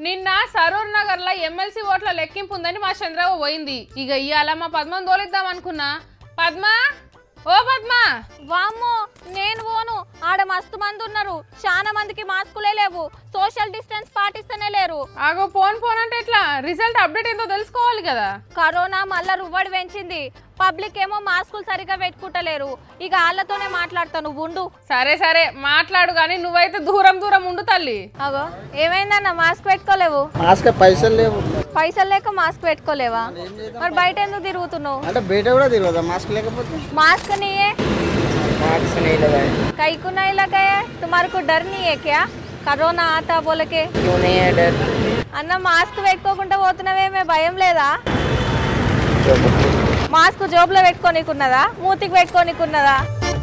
నిన్న సరూర్ నగర్ లో ఎమ్మెల్సీ ఓట్ల లెక్కింపు ఉందని మా చంద్రబాబు పోయింది ఇక ఇవాళ మా పద్మం తోలిద్దాం అనుకున్నా పద్మ ఓ పద్మ వామ్మో నేను పోను ఆడ మస్తు మంది ఉన్నారు చాలా మందికి మాస్కులే లేవు సోషల్ డిస్టెన్స్ పాటిస్తూనే లేరు ఆగో పోన్ పోన్ అంటే ఎట్లా రిజల్ట్ అప్డేట్ ఏందో తెలుసుకోవాలి కదా కరోనా మళ్ళా రువ్వడి పెంచింది పబ్లిక్ ఏమో మాస్కులు సరిగా పెట్టుకుంటలేరు ఇక వాళ్ళతోనే మాట్లాడతాను ఉండు సరే సరే మాట్లాడు కానీ నువ్వైతే దూరం దూరం ఉండు తల్లి అగో ఏమైందన్న మాస్క్ పెట్టుకోలేవు మాస్క్ పైసలు లేవు పైసలు లేక మాస్క్ పెట్టుకోలేవా మరి బయట ఎందుకు తిరుగుతున్నావు అంటే బయట కూడా తిరగదా మాస్క్ లేకపోతే मास्क नहीं है మాస్క్ नहीं लगाए कई को नहीं लगाया तुम्हारे को डर नहीं है क्या కరోనా ఆతా బోలకే क्यों नहीं है डर అన్న మాస్క్ పెట్టుకోకుండా పోతున్నావేమే భయం లేదా మాస్క్ జోబులో పెట్టుకోనికున్నదా మూతికి పెట్టుకోనికున్నదా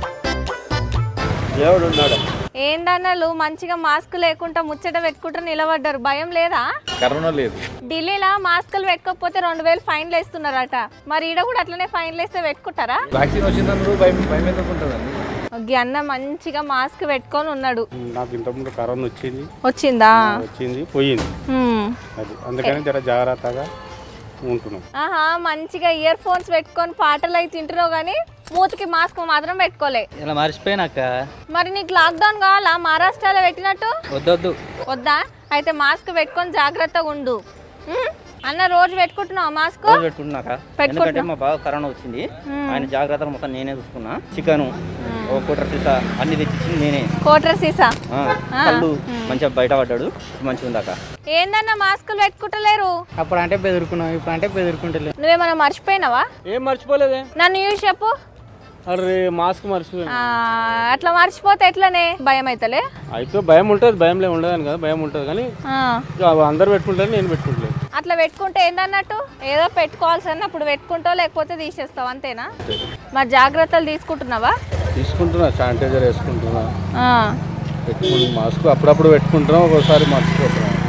దేవుడు ఉన్నాడు ఏందన్నలు మంచిగా మాస్క్ లేకుండా ముచ్చట పెట్టుకుంటూ నిలబడ్డారు భయం లేదా కరోనా లేదు ఢిల్లీలో మాస్కులు పెట్టుకోకపోతే రెండు వేలు ఫైన్లు వేస్తున్నారట మరి ఈడ కూడా అట్లనే ఫైన్లు వేస్తే పెట్టుకుంటారా వ్యాక్సిన్ వచ్చిందన్నారు భయం భయం ఎందుకు ఉంటుందండి ఒగ్గి అన్న మంచిగా మాస్క్ పెట్టుకొని ఉన్నాడు నాకు ఇంతకుముందు కరోనా వచ్చింది వచ్చిందా వచ్చింది పోయింది హ్మ్. అది అందుకని జర జాగ్రత్తగా ఉంటున్నాం ఆహా మంచిగా ఇయర్ ఫోన్స్ పెట్టుకొని పాటలు అయితే తింటున్నావు కానీ మూతికి మాస్క్ మాత్రం పెట్టుకోలే ఇలా మర్చిపోయినాక మరి నీకు లాక్డౌన్ కావాలా మహారాష్ట్రలో పెట్టినట్టు వద్దొద్దు వద్దా అయితే మాస్క్ పెట్టుకొని జాగ్రత్తగా ఉండు ఉమ్? అన్న రోజు పెట్టుకుంటున్నావు మాస్క్ రోజు పెట్టుకుంటున్నాక పెట్టుకుంటున్నా. ఎందుకంటే మా బావ కరోనా వచ్చింది ఆయన జాగ్రత్తలు మొత్తం నేనే చూసుకున్నా చికెన్ ఒక కూటర్ సీసా అన్ని తెచ్చిచ్చింది నేనే కోటర్ సీసా ఆ, కళ్ళు మంచిగా బయట పడ్డాడు మంచిగా ఉందాక ఏందన్న మాస్కులు పెట్టుకుంటలేరు అప్పుడు అంటే బెదురుకున్నాం ఇప్పుడు అంటే బెదురుకుంటలే నువ్వేమన్నా మర్చిపోయినావా ఏం మర్చిపోలేదే నన్ను చూసి చెప్పు అరే మాస్క్ మర్చిపోయాను ఆ, అట్లా మర్చిపోతే ఎట్లనే భయం అవుతలే అయితే భయం ఉంటుంది భయంలో ఉండదని కదా భయం ఉంటుంది కానీ ఆ. ఇక అందరు పెట్టుకుంటారు నేను పెట్టుకుంటలేదు అట్లా పెట్టుకుంటే ఏందన్నట్టు ఏదో పెట్టుకోవాల్సి అన్నప్పుడు పెట్టుకుంటావు లేకపోతే తీసేస్తావు అంతేనా మరి జాగ్రత్తలు తీసుకుంటున్నావా తీసుకుంటున్నా శానిటైజర్ వేసుకుంటున్నా ఆ. పెట్టుకుని మాస్క్ అప్పుడప్పుడు పెట్టుకుంటున్నాం ఒక్కోసారి మర్చిపోతున్నాం